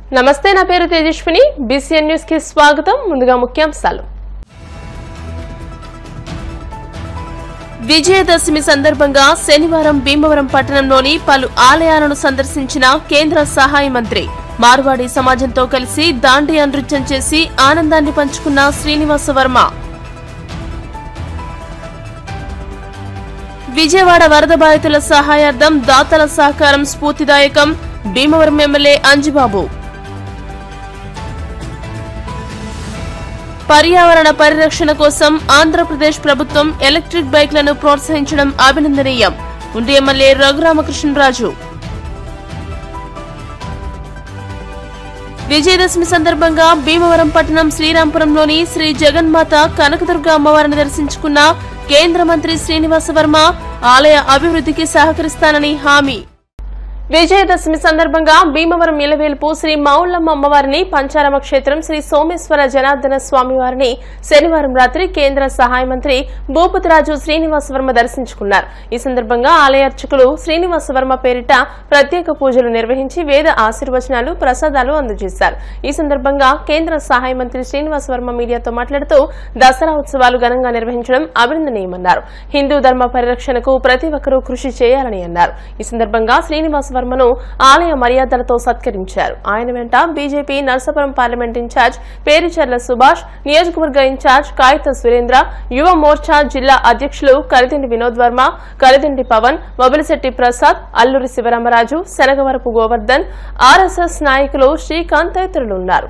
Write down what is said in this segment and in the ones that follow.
నమస్తే నా పేరు తేజస్విని బీసీఎన్ న్యూస్ కి స్వాగతం ముందుగా ముఖ్యాంశాలు విజయదశమి సందర్భంగా శనివారం భీమవరం పట్టణంలోని పలు ఆలయాలను సందర్శించిన కేంద్ర సహాయ మంత్రి మార్వాడి సమాజంతో కలిసి దాండియా నృత్యం చేసి ఆనందాన్ని పంచుకున్న శ్రీనివాస వర్మ విజయవాడ వరద బాధితుల సహాయార్థం దాతల సహకారం స్ఫూర్తిదాయకం భీమవరం ఎమ్మెల్యే అంజిబాబు పర్యావరణ పరిరక్షణ కోసం ఆంధ్రప్రదేశ్ ప్రభుత్వం ఎలక్ట్రిక్ బైక్లను ప్రోత్సహించడం అభినందనీయం ఉండి ఎమ్మెల్యే రఘురామకృష్ణరాజు విజయదశమి సందర్భంగా భీమవరం పట్టణం శ్రీరాంపురంలోని శ్రీ జగన్మాత కనకదుర్గ అమ్మవారిని దర్శించుకున్న కేంద్ర మంత్రి శ్రీనివాస వర్మ ఆలయ అభివృద్ధికి సహకరిస్తానని హామీ విజయదశమి సందర్భంగా భీమవరం ఇలవేలుపు శ్రీ మౌళ్ళమ్మ అమ్మవారిని పంచారమ క్షేత్రం శ్రీ సోమేశ్వర జనార్దన స్వామివారిని శనివారం రాత్రి కేంద్ర సహాయ మంత్రి భూపతిరాజు శ్రీనివాస వర్మ దర్శించుకున్నారు ఈ సందర్భంగా ఆలయ అర్చకులు శ్రీనివాస వర్మ పేరిట ప్రత్యేక పూజలు నిర్వహించి వేద ఆశీర్వచనాలు ప్రసాదాలు అందజేశారు ఈ సందర్భంగా కేంద్ర సహాయ మంత్రి శ్రీనివాస వర్మ మీడియాతో మాట్లాడుతూ దసరా ఉత్సవాలు ఘనంగా నిర్వహించడం అభినందనీయమన్నారు హిందూ ధర్మ పరిరక్షణకు ప్రతి ఒక్కరూ కృషి చేయాలని అన్నారు ఈ సందర్భంగా శ్రీనివాస వర్మను ఆలయ మర్యాదలతో సత్కరించారు ఆయన వెంట BJP Narsapuram parliament incharge Pericherla Subhash నియోజకవర్గ ఇన్ఛార్జ్ కాగిత సురేంద్ర యువ మోర్చా జిల్లా అధ్యక్షులు కలిదిండి వినోద్ వర్మ కలిదిండి పవన్ వబిలిశెట్టి ప్రసాద్ అల్లూరి శివరామరాజు శనగవరపు గోవర్ధన్ ఆర్ఎస్ఎస్ నాయకులు శ్రీకాంత్ తదితరులు ఉన్నారు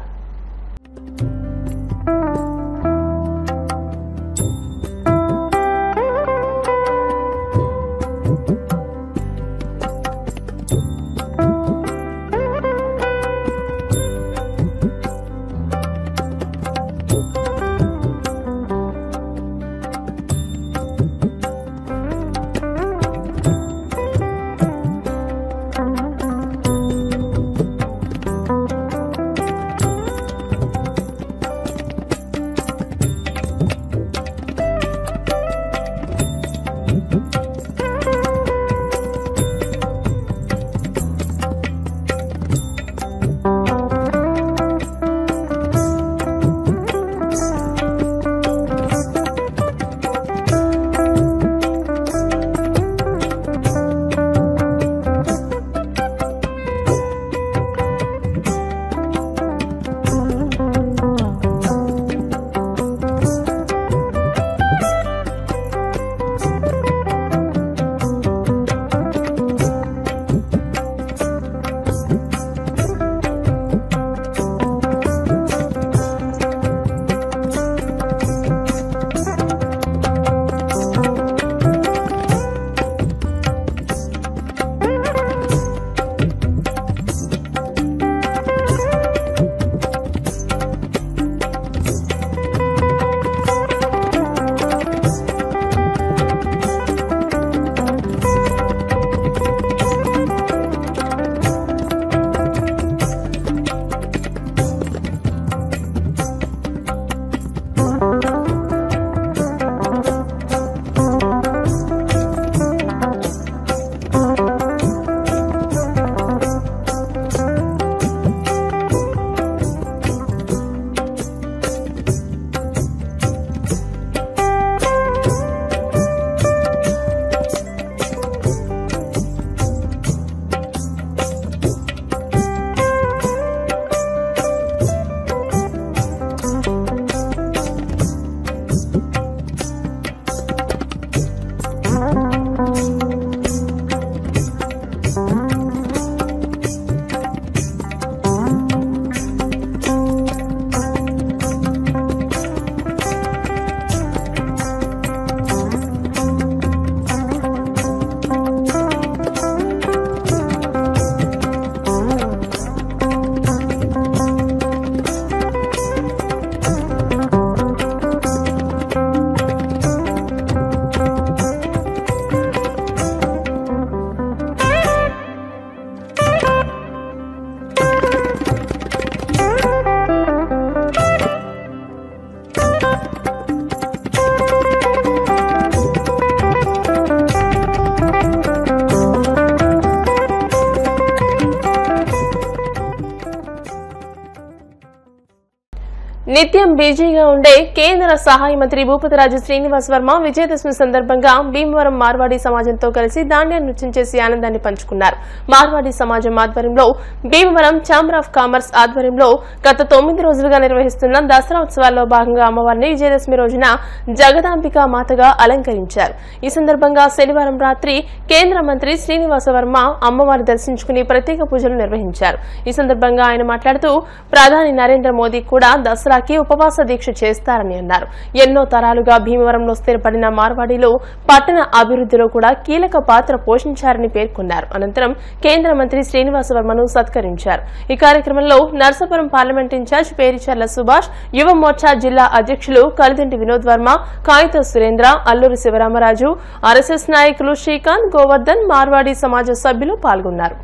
నిత్యం బిజీగా ఉండే కేంద్ర సహాయ మంత్రి భూపతిరాజు శ్రీనివాస్ వర్మ విజయదశమి సందర్భంగా భీమవరం మార్వాడి సమాజంతో కలిసి దాండ్యా నృత్యం చేసి ఆనందాన్ని పంచుకున్నారు మార్వాడి సమాజం ఆధ్వర్యంలో భీమవరం ఛాంబర్ ఆఫ్ కామర్స్ ఆధ్వర్యంలో గత తొమ్మిది రోజులుగా నిర్వహిస్తున్న దసరా ఉత్సవాల్లో భాగంగా అమ్మవారిని విజయదశమి రోజున జగదాంబిక మాతగా అలంకరించారు ఈ సందర్భంగా శనివారం రాత్రి కేంద్ర మంత్రి శ్రీనివాస వర్మ అమ్మవారిని దర్శించుకుని ప్రత్యేక పూజలు నిర్వహించారు ఈ సందర్భంగా ఆయన మాట్లాడుతూ ప్రధాని నరేంద్ర మోదీ కూడా దసరాకి ఉపవాస దీక్ష చేస్తారని అన్నారు ఎన్నో తరాలుగా భీమవరంలో స్థిరపడిన మార్వాడీలు పట్టణ అభివృద్ధిలో కూడా కీలక పాత్ర పోషించారని పేర్కొన్నారు అనంతరం కేంద్ర మంత్రి శ్రీనివాస వర్మను సత్కరించారు ఈ కార్యక్రమంలో నర్సాపురం పార్లమెంట్ ఇన్ఛార్జ్ పేరిచర్ల సుభాష్ యువ మోర్చా జిల్లా అధ్యక్షులు కలిదింటి వినోద్ వర్మ కాగిత సురేంద్ర అల్లూరి శివరామరాజు ఆర్ఎస్ఎస్ నాయకులు శ్రీకాంత్ గోవర్ధన్ మార్వాడి సమాజ సభ్యులు పాల్గొన్నారు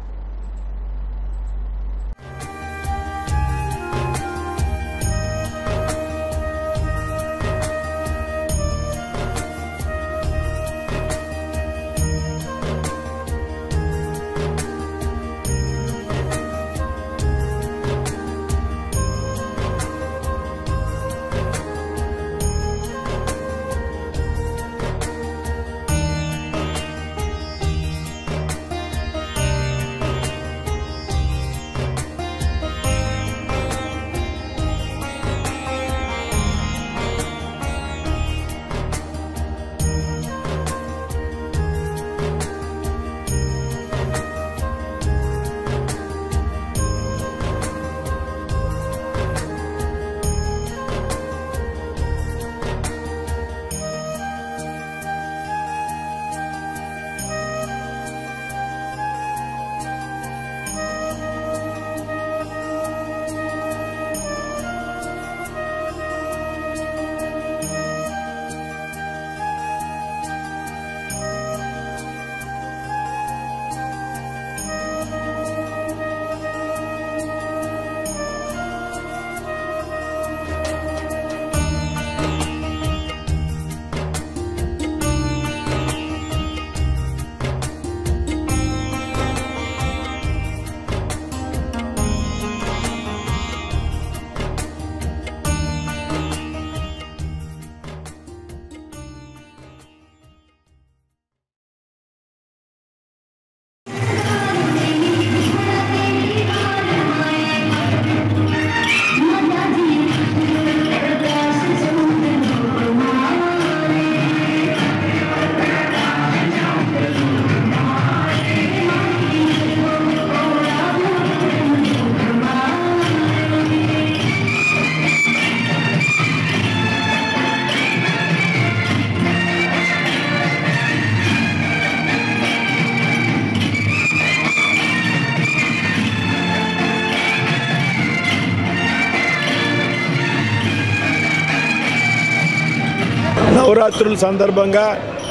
నవరాత్రుల సందర్భంగా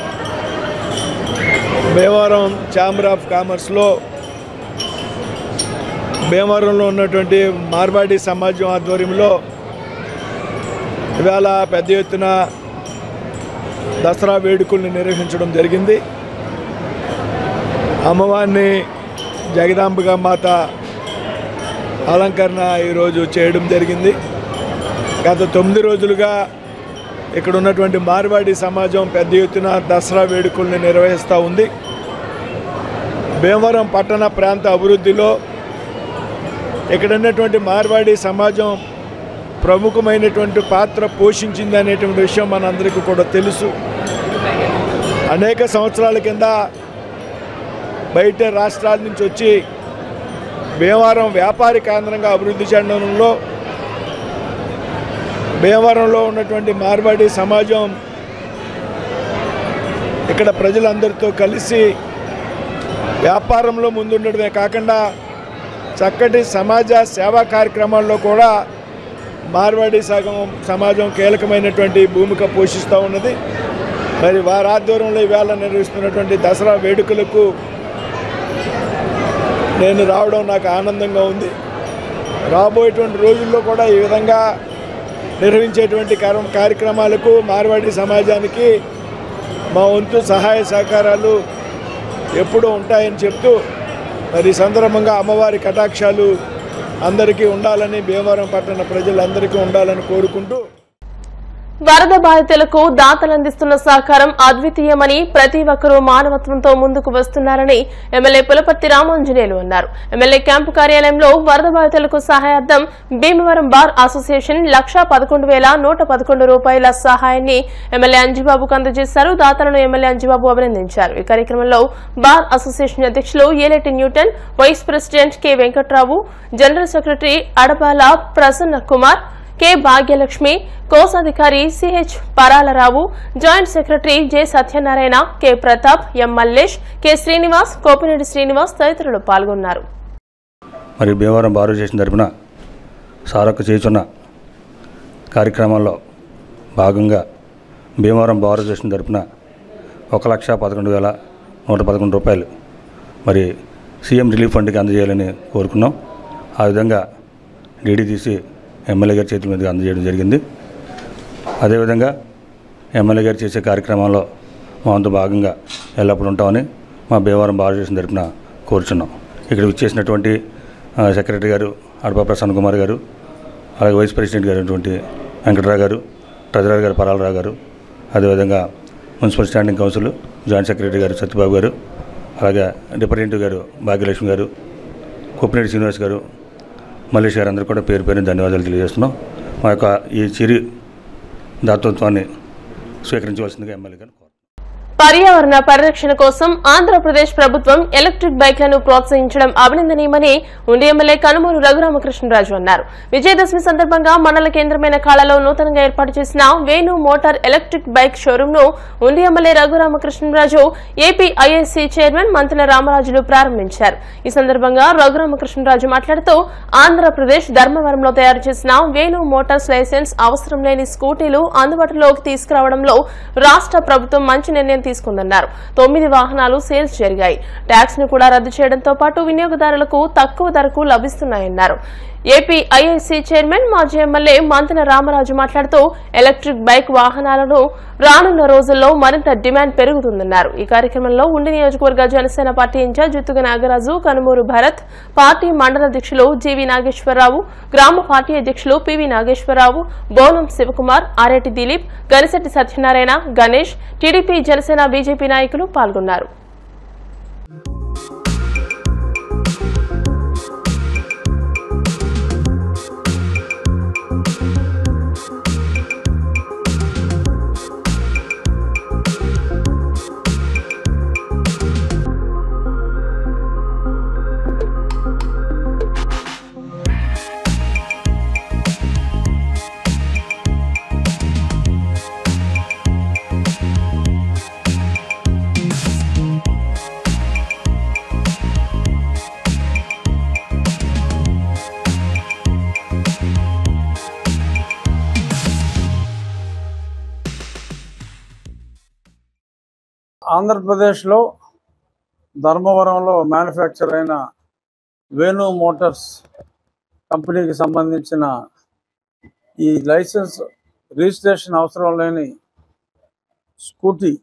భీమవరం ఛాంబర్ ఆఫ్ కామర్స్లో భీమవరంలో ఉన్నటువంటి మార్వాడి సమాజం ఆధ్వర్యంలో ఇవాళ పెద్ద ఎత్తున దసరా వేడుకల్ని నిర్వహించడం జరిగింది అమ్మవారిని జగదాంబిక మాత అలంకరణ ఈరోజు చేయడం జరిగింది గత తొమ్మిది రోజులుగా ఇక్కడ ఉన్నటువంటి మార్వాడి సమాజం పెద్ద ఎత్తున దసరా వేడుకల్ని నిర్వహిస్తూ ఉంది భీమవరం పట్టణ ప్రాంత అభివృద్ధిలో ఇక్కడ ఉన్నటువంటి మార్వాడి సమాజం ప్రముఖమైనటువంటి పాత్ర పోషించింది అనేటువంటి విషయం మనందరికీ కూడా తెలుసు అనేక సంవత్సరాల కింద బయట రాష్ట్రాల నుంచి వచ్చి భీమవరం వ్యాపారి కేంద్రంగా అభివృద్ధి చెందడంలో భీమవరంలో ఉన్నటువంటి మార్వాడి సమాజం ఇక్కడ ప్రజలందరితో కలిసి వ్యాపారంలో ముందుండడమే కాకుండా చక్కటి సమాజ సేవా కార్యక్రమాల్లో కూడా మార్వాడి సగం సమాజం కీలకమైనటువంటి భూమిక పోషిస్తూ ఉన్నది మరి వారి ఆధ్వర్యంలో ఈవేళ నిర్వహిస్తున్నటువంటి దసరా వేడుకలకు నేను రావడం నాకు ఆనందంగా ఉంది రాబోయేటువంటి రోజుల్లో కూడా ఈ విధంగా నిర్వహించేటువంటి కార్య కార్యక్రమాలకు మార్వాడి సమాజానికి మా వంతు సహాయ సహకారాలు ఎప్పుడూ ఉంటాయని చెప్తూ మరి ఈ సందర్భంగా అమ్మవారి కటాక్షాలు అందరికీ ఉండాలని భీమవరం పట్టణ ప్రజలందరికీ ఉండాలని కోరుకుంటూ వరద బాధితులకు దాతలు అందిస్తున్న సహకారం అద్వితీయమని ప్రతి ఒక్కరూ మానవత్వంతో ముందుకు వస్తున్నారని ఎమ్మెల్యే పులపర్తి రామాంజనేయులు అన్నారు ఎమ్మెల్యే క్యాంపు కార్యాలయంలో వరద బాధితులకు సహాయార్థం భీమవరం బార్ అసోసియేషన్ లక్షా పదకొండు వేల నూట పదకొండు రూపాయల సహాయాన్ని ఎమ్మెల్యే అంజిబాబుకు అందజేశారు దాతలను ఎమ్మెల్యే అంజిబాబు అభినందించారు ఈ కార్యక్రమంలో బార్ అసోసియేషన్ అధ్యక్షులు Eleti Newton vice president K Venkatrao general secretary Adabala Prasanna Kumar K Bhagyalakshmi కోశాధికారి CH Paralarao joint secretary J Satyanarayana K Pratap M Mallesh K Srinivas Kopireddy Srinivas తదితరులు పాల్గొన్నారు మరి భీమవరం బారు స్టేషన్ తరపున సారొక్క చేస్తున్న కార్యక్రమాల్లో భాగంగా భీమవరం బారు స్టేషన్ తరపున ఒక లక్ష పదకొండు వేల నూట పదకొండు రూపాయలు మరి సీఎం రిలీఫ్ ఫండ్కి అందజేయాలని కోరుకున్నాం ఆ విధంగా డీడీ తీసి ఎమ్మెల్యే గారి చేతుల మీదుగా అందజేయడం జరిగింది అదేవిధంగా ఎమ్మెల్యే గారు చేసే కార్యక్రమాల్లో మా వంతు భాగంగా ఎల్లప్పుడూ ఉంటామని మా భీమవరం బార్ స్టేషన్ తరపున కోరుచున్నాం ఇక్కడ విచ్చేసినటువంటి ఆ, సెక్రటరీ గారు అడప ప్రసన్న కుమార్ గారు అలాగే వైస్ ప్రెసిడెంట్ గారు అయినటువంటి వెంకటరావు గారు ట్రెజరర్ గారు పరాలరావు గారు అదేవిధంగా municipal standing council joint secretary గారు సత్యబాబు గారు అలాగే రిప్రజెంటేటివ్ గారు భాగ్యలక్ష్మి గారు కుప్పినేటి శ్రీనివాస్ గారు మల్లేష్ గారు అందరూ కూడా పేరు పేరుని ధన్యవాదాలు తెలియజేస్తున్నాం మా యొక్క ఈ చిరు దాతృత్వాన్ని స్వీకరించవలసిందిగా ఎమ్మెల్యే గారు కోరుతున్నాం. పర్యావరణ పరిరక్షణ కోసం ఆంధ్రప్రదేశ్ ప్రభుత్వం ఎలక్ట్రిక్ బైక్లను ప్రోత్సహించడం అభినందనీయమని ఉండి ఎమ్మెల్యే కనుమూరు రఘురామకృష్ణరాజు అన్నారు విజయదశమి సందర్భంగా మండల కేంద్రమైన కాళలో నూతనంగా ఏర్పాటు చేసిన Venu motor electric bike showroom ను Undi MLA Raghuramakrishnaraju AP ISC chairman మంత్రుల రామరాజులు ప్రారంభించారు ఈ సందర్భంగా రఘురామకృష్ణరాజు మాట్లాడుతూ ఆంధ్రప్రదేశ్ ధర్మవరంలో తయారు చేసిన వేణు మోటార్స్ లైసెన్స్ అవసరం లేని స్కూటీలు అందుబాటులోకి తీసుకురావడంలో రాష్ట్ర ప్రభుత్వం మంచి నిర్ణయం తీసుకుందన్నారు తొమ్మిది వాహనాలు సేల్స్ జరిగాయి ట్యాక్స్ ను కూడా రద్దు చేయడంతో పాటు వినియోగదారులకు తక్కువ ధరకు లభిస్తున్నాయన్నారు ఏపీ ఐఐసీ చైర్మన్ మాజీ ఎమ్మెల్యే మంతన రామరాజు మాట్లాడుతూ ఎలక్ట్రిక్ బైక్ వాహనాలను రానున్న రోజుల్లో మరింత డిమాండ్ పెరుగుతుందన్నారు ఈ కార్యక్రమంలో ఉండి నియోజకవర్గ Janasena party incharge Juttuga Nagaraju Kanumuru Bharat party మండల అధ్యక్షులు జీవి నాగేశ్వరరావు గ్రామ పార్టీ అధ్యక్షులు PV Nageswararao Bonam Sivakumar Areti Dilip Garisetti Satyanarayana Ganesh TDP Janasena BJP నాయకులు పాల్గొన్నారు ఆంధ్రప్రదేశ్లో ధర్మవరంలో మ్యానుఫ్యాక్చర్ అయిన వేణు మోటార్స్ కంపెనీకి సంబంధించిన ఈ లైసెన్స్ రిజిస్ట్రేషన్ అవసరం లేని స్కూటీ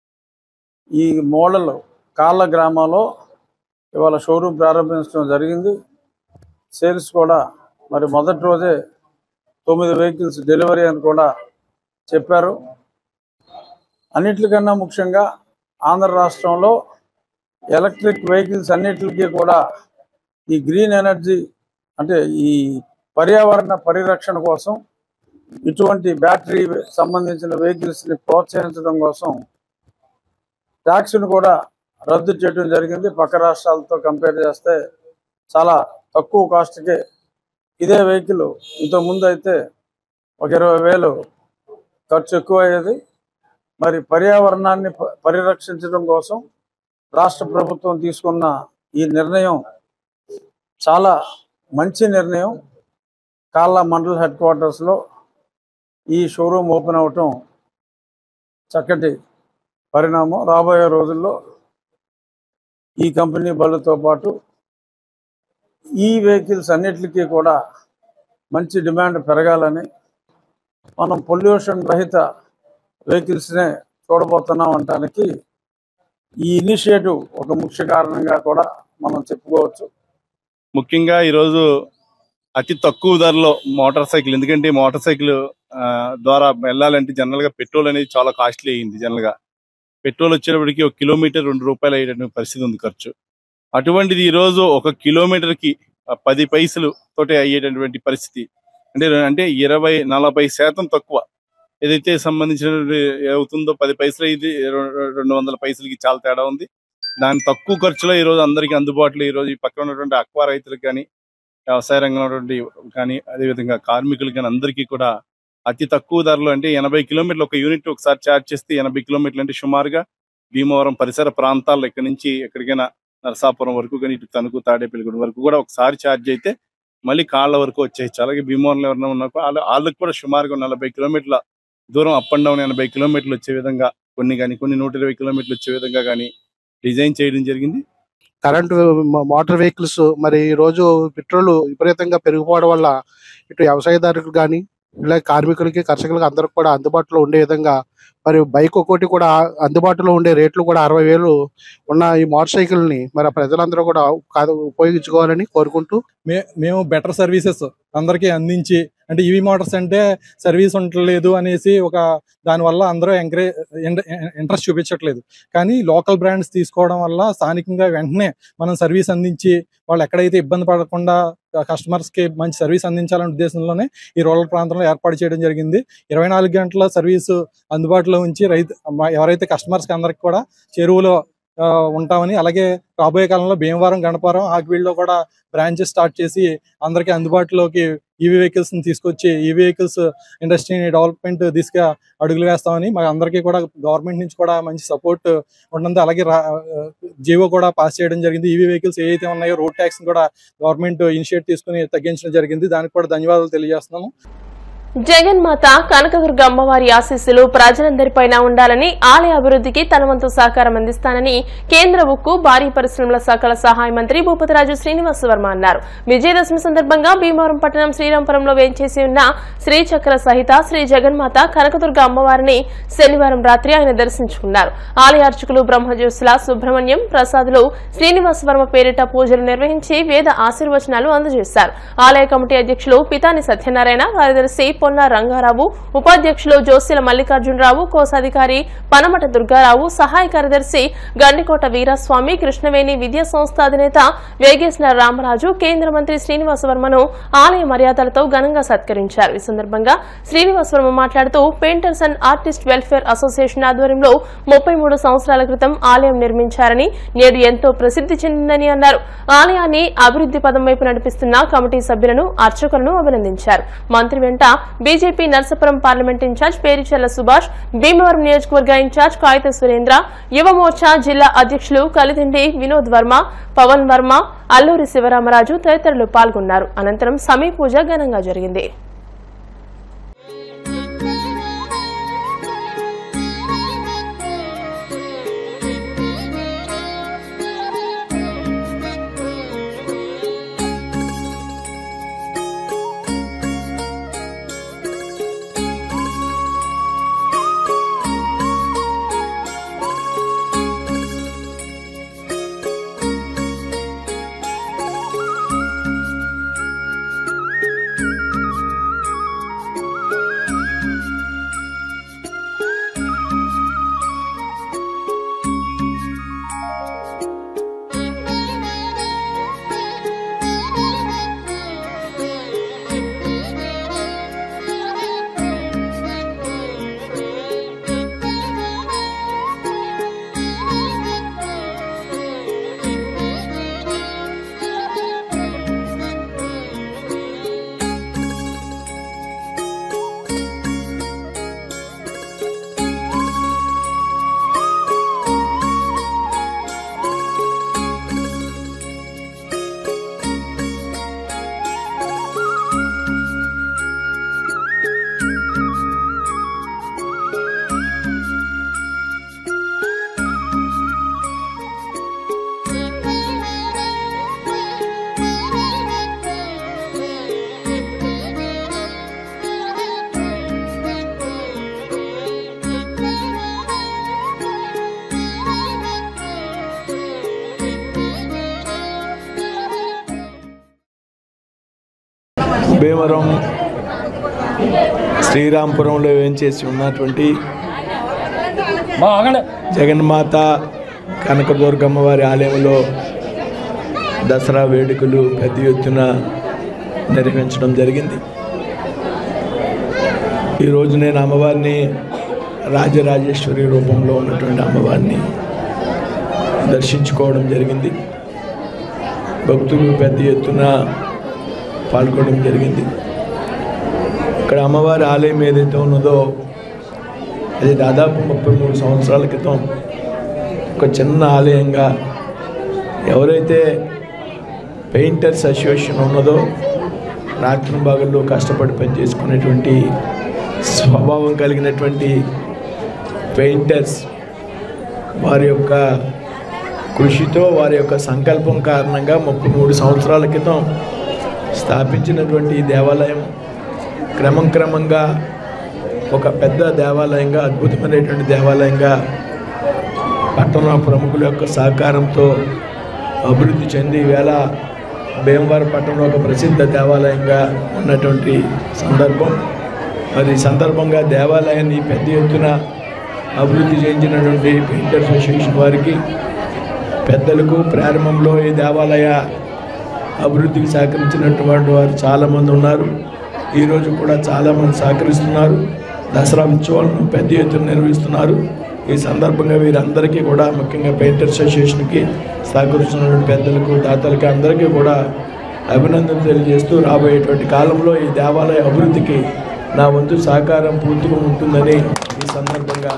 ఈ మోడల్ కాళ్ళ గ్రామంలో ఇవాళ షోరూమ్ ప్రారంభించడం జరిగింది సేల్స్ కూడా మరి మొదటి రోజే తొమ్మిది వెహికల్స్ డెలివరీ అని కూడా చెప్పారు అన్నిటికన్నా ముఖ్యంగా ఆంధ్ర రాష్ట్రంలో ఎలక్ట్రిక్ వెహికల్స్ అన్నిటికీ కూడా ఈ గ్రీన్ ఎనర్జీ అంటే ఈ పర్యావరణ పరిరక్షణ కోసం ఇటువంటి బ్యాటరీ సంబంధించిన వెహికల్స్ని ప్రోత్సహించడం కోసం ట్యాక్స్ను కూడా రద్దు చేయడం జరిగింది పక్క రాష్ట్రాలతో కంపేర్ చేస్తే చాలా తక్కువ కాస్ట్కే ఇదే వెహికల్ ఇంతకుముందు అయితే ఒక ఇరవై వేలు ఖర్చు ఎక్కువ అయ్యేది మరి పర్యావరణాన్ని ప- పరిరక్షించడం కోసం రాష్ట్ర ప్రభుత్వం తీసుకున్న ఈ నిర్ణయం చాలా మంచి నిర్ణయం కాళ్ళ మండల్ హెడ్ క్వార్టర్స్లో ఈ షోరూమ్ ఓపెన్ అవటం చక్కటి పరిణామం రాబోయే రోజుల్లో ఈ కంపెనీ బళ్ళతో పాటు ఈ వెహికల్స్ అన్నిటికీ కూడా మంచి డిమాండ్ పెరగాలని మనం పొల్యూషన్ రహిత వెహికల్స్నే చూడబోతున్నాం అనటానికి ఈ ఇనిషియేటివ్ ఒక ముఖ్య కారణంగా కూడా మనం చెప్పుకోవచ్చు ముఖ్యంగా ఈరోజు అతి తక్కువ ధరలో మోటార్ సైకిల్ ఎందుకంటే మోటార్ సైకిల్ ఆ, ద్వారా వెళ్ళాలంటే జనరల్ గా పెట్రోల్ అనేది చాలా కాస్ట్లీ అయింది జనరల్ గా పెట్రోల్ వచ్చేటప్పటికి ఒక కిలోమీటర్ రెండు రూపాయలు అయ్యేటువంటి పరిస్థితి ఉంది ఖర్చు అటువంటిది ఈ రోజు ఒక కిలోమీటర్ కి ఆ, పది పైసలు తోటి అయ్యేటటువంటి పరిస్థితి అంటే అంటే ఇరవై నలభై శాతం తక్కువ ఏదైతే సంబంధించిన అవుతుందో పది పైసలు ఇది రె- రెండు వందల పైసలకి చాలా తేడా ఉంది దాని తక్కువ ఖర్చులో ఈ రోజు అందరికీ అందుబాటులో ఈ రోజు ఈ పక్కన ఉన్నటువంటి అక్వా రైతులకు కానీ వ్యవసాయ రంగంలో ఉన్నటువంటి కానీ అదేవిధంగా కార్మికులకు కానీ అందరికీ కూడా అతి తక్కువ ధరలో అంటే ఎనభై కిలోమీటర్లు ఒక యూనిట్ ఒకసారి ఛార్జ్ చేస్తే ఎనభై కిలోమీటర్లు అంటే సుమారుగా భీమవరం పరిసర ప్రాంతాల్లో ఇక్కడి నుంచి ఎక్కడికైనా నరసాపురం వరకు కానీ ఇటు తణుకు తాడేపల్లిగూడెం వరకు కూడా ఒకసారి ఛార్జ్ అయితే మళ్ళీ కాళ్ళ వరకు వచ్చేయచ్చు అలాగే భీమవరంలో ఎవరైనా ఉన్నా కూడా వాళ్ళ- వాళ్ళకి కూడా సుమారుగా నలభై కిలోమీటర్ల దూరం అప్ అండ్ డౌన్ ఎనభై కిలోమీటర్లు వచ్చే విధంగా కొన్ని కానీ కొన్ని నూట ఇరవై కిలోమీటర్లు వచ్చే విధంగా కానీ డిజైన్ చేయడం జరిగింది కరెంటు మ- మోటార్ వెహికల్స్ మరి ఈ రోజు పెట్రోల్ విపరీతంగా పెరిగిపోవడం వల్ల ఇటు వ్యవసాయదారులకు కానీ ఇలా కార్మికులకి కర్షకులకి అందరికి కూడా అందుబాటులో ఉండే విధంగా మరి బైక్ ఒక్కోటి కూడా అందుబాటులో ఉండే రేట్లు కూడా అరవై వేలు ఉన్న ఈ మోటార్ సైకిల్ ని మరి ప్రజలందరూ కూడా కాదు ఉపయోగించుకోవాలని కోరుకుంటూ మే మేము బెటర్ సర్వీసెస్ అందరికీ అందించి అంటే ఈవీ మోటార్స్ అంటే సర్వీస్ ఉండలేదు అనేసి ఒక దానివల్ల అందరూ ఎంకరేజ్ ఇంట్రెస్ట్ చూపించట్లేదు కానీ లోకల్ బ్రాండ్స్ తీసుకోవడం వల్ల స్థానికంగా వెంటనే మనం సర్వీస్ అందించి వాళ్ళు ఎక్కడైతే ఇబ్బంది పడకుండా కస్టమర్స్ కి మంచి సర్వీస్ అందించాలనే ఉద్దేశంలోనే ఈ రూరల్ ప్రాంతంలో ఏర్పాటు చేయడం జరిగింది ఇరవై నాలుగు గంటల సర్వీస్ అందుబాటులో ఉంచి రైతు మ- ఎవరైతే కస్టమర్స్ కి అందరికి కూడా చెరువులో ఆ, ఉంటామని అలాగే రాబోయే కాలంలో భీమవరం గణపవరం ఆకివీడులో కూడా బ్రాంచెస్ స్టార్ట్ చేసి అందరికీ అందుబాటులోకి ఈవీ వెహికల్స్ ని తీసుకొచ్చి ఈవీ వెహికల్స్ ఇండస్ట్రీని డెవలప్మెంట్ దిశగా అడుగులు వేస్తామని మా అందరికీ కూడా గవర్నమెంట్ నుంచి కూడా మంచి సపోర్ట్ ఉంటుంది అలాగే జీవో కూడా పాస్ చేయడం జరిగింది ఈవీ వెహికల్స్ ఏవైతే ఉన్నాయో రోడ్ ట్యాక్స్ కూడా గవర్నమెంట్ ఇనిషియేట్ తీసుకుని తగ్గించడం జరిగింది దానికి కూడా ధన్యవాదాలు తెలియజేస్తున్నాము జగన్మాత కనకదుర్గ అమ్మవారి ఆశీస్సులు ప్రజలందరిపైన ఉండాలని ఆలయ అభివృద్ధికి తన వంతు సహకారం అందిస్తానని కేంద్ర ఉక్కు భారీ పరిశ్రమల శాఖల సహాయ మంత్రి భూపతిరాజు శ్రీనివాస వర్మ అన్నారు విజయదశమి సందర్భంగా భీమవరం పట్టణం శ్రీరాంపురంలో వేంచేసి ఉన్న శ్రీచక్ర సహిత శ్రీ జగన్మాత కనకదుర్గ అమ్మవారిని శనివారం రాత్రి ఆయన దర్శించుకున్నారు ఆలయ అర్చకులు బ్రహ్మజ్యోత్సల సుబ్రహ్మణ్యం ప్రసాదులు శ్రీనివాస వర్మ పేరిట పూజలు నిర్వహించి వేద ఆశీర్వచనాలు అందజేశారు ఆలయ కమిటీ అధ్యక్షులు పితాని సత్యనారాయణ కార్యదర్శి పొన్న రంగారావు ఉపాధ్యక్షులు జోస్యుల మల్లికార్జునరావు కోశాధికారి పనమట దుర్గారావు సహాయ కార్యదర్శి గండికోట వీరస్వామి కృష్ణవేణి విద్యా సంస్థ అధినేత వేగేశ్వర రామరాజు కేంద్ర మంత్రి శ్రీనివాస వర్మను ఆలయ మర్యాదలతో ఘనంగా సత్కరించారు ఈ సందర్భంగా శ్రీనివాస వర్మ మాట్లాడుతూ painters and artist welfare association ఆధ్వర్యంలో ముప్పై మూడు సంవత్సరాల క్రితం ఆలయం నిర్మించారని నేడు ఎంతో ప్రసిద్ధి చెందిందని అన్నారు ఆలయాన్ని అభివృద్ది పదం వైపు నడిపిస్తున్న కమిటీ సభ్యులను అర్చకులను అభినందించారు మంత్రి వెంట BJP Narsapuram parliament incharge Pericherla Subhash Bhimavaram నియోజకవర్గ ఇన్ఛార్జ్ కాగిత సురేంద్ర యువ మోర్చా జిల్లా అధ్యక్షులు కలిదిండి వినోద్ వర్మ పవన్ వర్మ అల్లూరి శివరామరాజు తదితరులు పాల్గొన్నారు అనంతరం సమీ పూజ ఘనంగా జరిగింది భీమవరం శ్రీరాంపురంలో వేంచేసి ఉన్నటువంటి జగన్మాత కనకదుర్గమ్మ వారి ఆలయంలో దసరా వేడుకలు పెద్ద ఎత్తున నిర్వహించడం జరిగింది ఈరోజు నేను అమ్మవారిని రాజరాజేశ్వరి రూపంలో ఉన్నటువంటి అమ్మవారిని దర్శించుకోవడం జరిగింది భక్తులు పెద్ద ఎత్తున పాల్గొనడం జరిగింది ఇక్కడ అమ్మవారి ఆలయం ఏదైతే ఉన్నదో అది దాదాపు ముప్పై మూడు సంవత్సరాల క్రితం ఒక చిన్న ఆలయంగా ఎవరైతే పెయింటర్స్ అసోసియేషన్ ఉన్నదో రాత్రి భాగంలో కష్టపడి పనిచేసుకునేటువంటి స్వభావం కలిగినటువంటి పెయింటర్స్ వారి యొక్క కృషితో వారి యొక్క సంకల్పం కారణంగా ముప్పై మూడు సంవత్సరాల క్రితం స్థాపించినటువంటి ఈ దేవాలయం క్రమం క్రమంగా ఒక పెద్ద దేవాలయంగా అద్భుతమైనటువంటి దేవాలయంగా పట్టణ ప్రముఖుల యొక్క సహకారంతో అభివృద్ధి చెంది ఈవేళ భీమవరం పట్టణంలో ఒక ప్రసిద్ధ దేవాలయంగా ఉన్నటువంటి సందర్భం మరి ఈ సందర్భంగా దేవాలయాన్ని పెద్ద ఎత్తున అభివృద్ధి చేయించినటువంటి పెయింటర్స్ అసోసియేషన్ వారికి పెద్దలకు ప్రారంభంలో ఈ దేవాలయ అభివృద్ధికి సహకరించినటువంటి వారు చాలామంది ఉన్నారు ఈరోజు కూడా చాలామంది సహకరిస్తున్నారు దసరా ఉత్సవాలను పెద్ద ఎత్తున నిర్వహిస్తున్నారు ఈ సందర్భంగా వీరందరికీ కూడా ముఖ్యంగా పెయింటర్స్ అసోసియేషన్కి సహకరిస్తున్నటువంటి పెద్దలకు దాతలకి అందరికీ కూడా అభినందనలు తెలియజేస్తూ రాబోయేటువంటి కాలంలో ఈ దేవాలయ అభివృద్ధికి నా వంతు సహకారం పూర్తిగా ఉంటుందని ఈ సందర్భంగా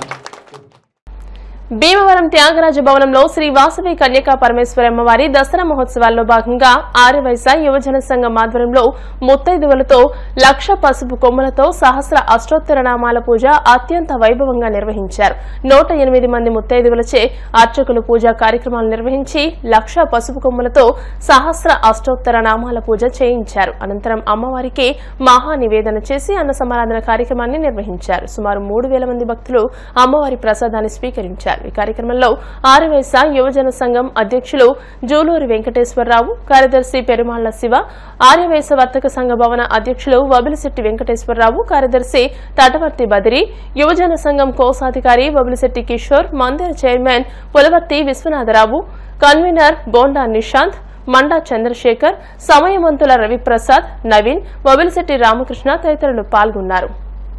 భీమవరం త్యాగరాజ భవనంలో శ్రీ వాసవి కన్యకా పరమేశ్వరి అమ్మవారి దసరా మహోత్సవాల్లో భాగంగా ఆర్యవైశ్య యువజన సంఘం ఆధ్వర్యంలో ముత్తైదువులతో లక్ష పసుపు కొమ్ములతో సహస్ర అష్టోత్తర నామాల పూజ అత్యంత వైభవంగా నిర్వహించారు నూట ఎనిమిది మంది ముత్తైదువులచే అర్చకులు పూజా కార్యక్రమాలు నిర్వహించి లక్ష పసుపు కొమ్ములతో సహస్ర అష్టోత్తర నామాల పూజ చేయించారు అనంతరం అమ్మవారికి మహా నివేదన చేసి అన్న సమారాధన కార్యక్రమాన్ని నిర్వహించారు సుమారు మూడు వేల మంది భక్తులు అమ్మవారి ప్రసాదాన్ని స్వీకరించారు ఈ కార్యక్రమంలో ఆరువేస యువజన సంఘం అధ్యక్షులు జూలూరి వెంకటేశ్వరరావు కార్యదర్శి పెరుమాళ్ల శివ ఆర్యవేశ వర్తక సంఘ భవన అధ్యక్షులు వబిలిశెట్టి వెంకటేశ్వరరావు కార్యదర్శి తటవర్తి బదిరి యువజన సంఘం కోశాధికారి వబిలిశెట్టి కిషోర్ మందిర చైర్మన్ పులవర్తి విశ్వనాథరావు కన్వీనర్ బోండా నిశాంత్ మండా చంద్రశేఖర్ సమయమంతుల రవిప్రసాద్ నవీన్ వబిలిశెట్టి రామకృష్ణ తదితరులు పాల్గొన్నారు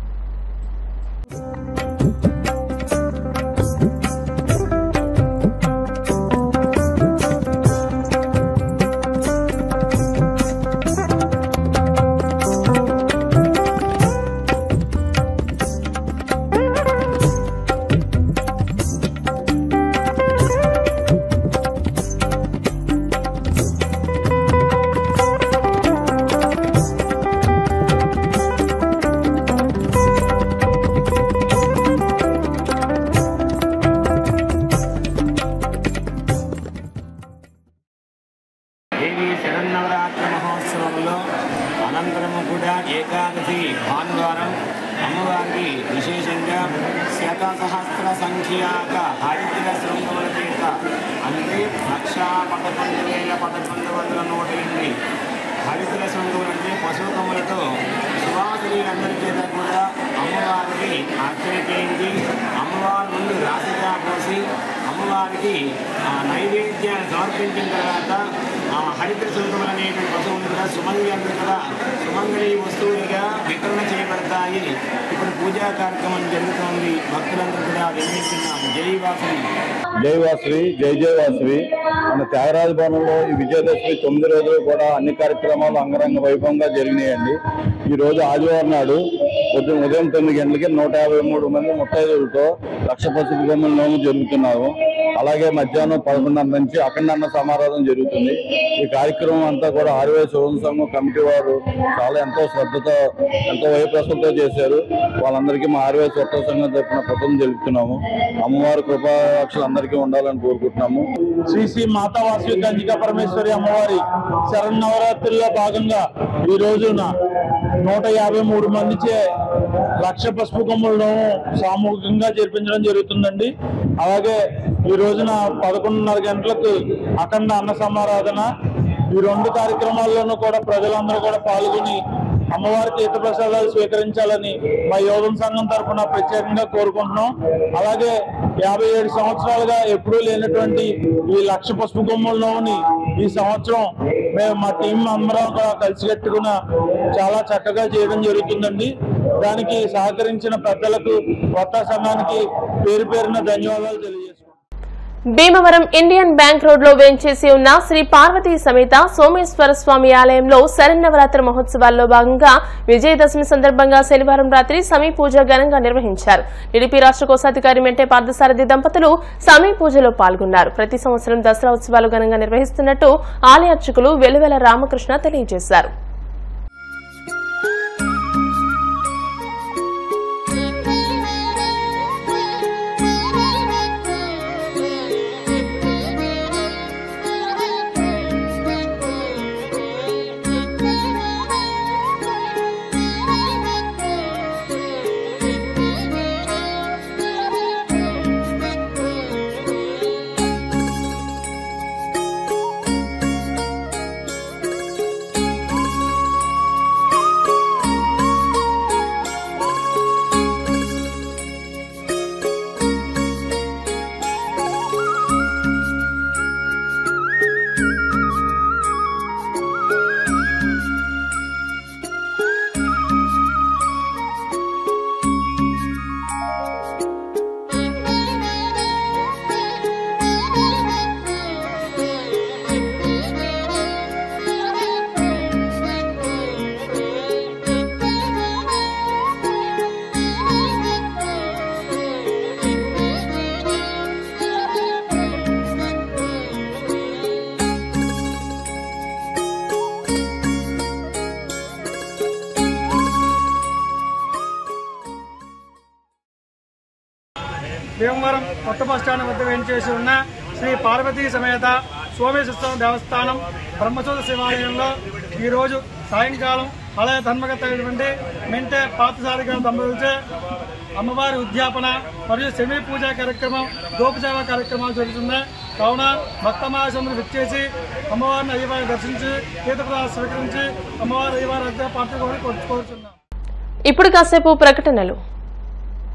దేవి శరన్నవరాత్రి మహోత్సవంలో అనంతరము కూడా ఏకాదశి భానువారం అమ్మవారికి విశేషంగా శత సహస్ర సంఖ్యాక హరిద్ర శృంగముల చేత అంటే లక్ష పదకొండు వేల పదకొండు వందల నూట ఎనిమిది హరిద్ర శృంగములు అంటే పశుకములతో సువాసులందరి చేత కూడా అమ్మవారికి అర్చన చేయించి అమ్మవారి ముందు రాశిగా పోసి అమ్మవారికి ఆ నైవేద్యాన్ని సమర్పించిన తర్వాత ఆ హరిద్ర శుల్కములు అనేటువంటి పశువులు కూడా సుమంగళి అందరూ కూడా సుమంగళి వస్తువులుగా వితరణ చేయబడతాయి ఇప్పుడు పూజా కార్యక్రమం జరుగుతోంది భక్తులందరూ కూడా వినిపిస్తున్నాం జై వాసవి జై వాసవి జై జై వాసవి మన త్యాగరాజ భవనంలో ఈ విజయదశమి తొమ్మిది రోజులు కూడా అన్ని కార్యక్రమాలు అంగరంగ వైభవంగా జరిగినాయండి ఈ రోజు ఆదివారం నాడు ఉదయం ఉదయం తొమ్మిది గంటలకి నూట యాభై మూడు మంది ముత్తైదులతో లక్ష పసుపు బొమ్మల నోము జరుగుతున్నాము అలాగే మధ్యాహ్నం పదకొండున్నర నుంచి అఖండ అన్న సమారాధన జరుగుతుంది ఈ కార్యక్రమం అంతా కూడా ఆర్వై శివం సంఘం కమిటీ వారు చాలా ఎంతో శ్రద్ధతో ఎంతో వైప్రసంతో చేశారు వాళ్ళందరికీ మా ఆర్వై స్వత్వ సంఘం తరఫున కృతజ్ఞతలు తెలుపుతున్నాము అమ్మవారి కృపాక్షలు అందరికీ ఉండాలని కోరుకుంటున్నాము శ్రీ శ్రీ మాతా వాసవి కంచికా పరమేశ్వరి అమ్మవారి శరన్నవరాత్రుల్లో భాగంగా ఈ రోజున నూట యాభై మూడు మందిచే లక్ష పసుపు కొమ్ములను సామూహికంగా జరిపించడం జరుగుతుందండి అలాగే ఈ రోజున పదకొండున్నర గంటలకు అఖండ అన్న సమారాధన ఈ రెండు కార్యక్రమాల్లోనూ కూడా ప్రజలందరూ కూడా పాల్గొని అమ్మవారి తీర్థప్రసాదాలు స్వీకరించాలని మా యోధన సంఘం తరఫున ప్రత్యేకంగా కోరుకుంటున్నాం అలాగే యాభై ఏడు సంవత్సరాలుగా ఎప్పుడూ లేనటువంటి ఈ లక్ష పసుపు కొమ్ముల నోవుని ఈ సంవత్సరం మేము మా టీం అందరం కూడా కలిసికట్టుకున్న చాలా చక్కగా చేయడం జరుగుతుందండి దానికి సహకరించిన పెద్దలకు కొత్త సంఘానికి పేరు పేరున ధన్యవాదాలు తెలియజేస్తున్నాం భీమవరం ఇండియన్ బ్యాంక్ రోడ్ లో వేంచేసి ఉన్న శ్రీ పార్వతీ సమేత సోమేశ్వర స్వామి ఆలయంలో శరన్నవరాత్రి మహోత్సవాల్లో భాగంగా విజయదశమి సందర్భంగా శనివారం రాత్రి సమీ పూజ ఘనంగా నిర్వహించారు టీడీపీ రాష్ట్ర కోశాధికారి మెంటే పార్థసారథి దంపతులు సమీ పూజలో పాల్గొన్నారు ప్రతి సంవత్సరం దసరా ఉత్సవాలు ఘనంగా నిర్వహిస్తున్నట్టు ఆలయ అర్చకులు వెలువెల రామకృష్ణ తెలియజేశారు భీమవరం కొత్త బస్టాండ్ వద్ద వేంచేసి ఉన్న శ్రీ పార్వతీ సమేత సోమేశ్వర దేవస్థానం బ్రహ్మచోద శివాలయంలో ఈరోజు సాయంకాలం ఆలయ ధర్మకర్త అయినటువంటి మెంటే పాతసారి గారి దంపతులచే అమ్మవారి ఉద్యాపన మరియు సెమీ పూజా కార్యక్రమం దోపసేవ కార్యక్రమాలు జరుగుతున్నాయి కావున భక్త మహాశములు విచ్చేసి అమ్మవారిని అయ్యవారిని దర్శించి తీర్థప్రదాలు స్వీకరించి అమ్మవారి అయ్యవారి అధ్యాయ పాత్ర కోరుచున్నాం ఇప్పుడు కాసేపు ప్రకటనలు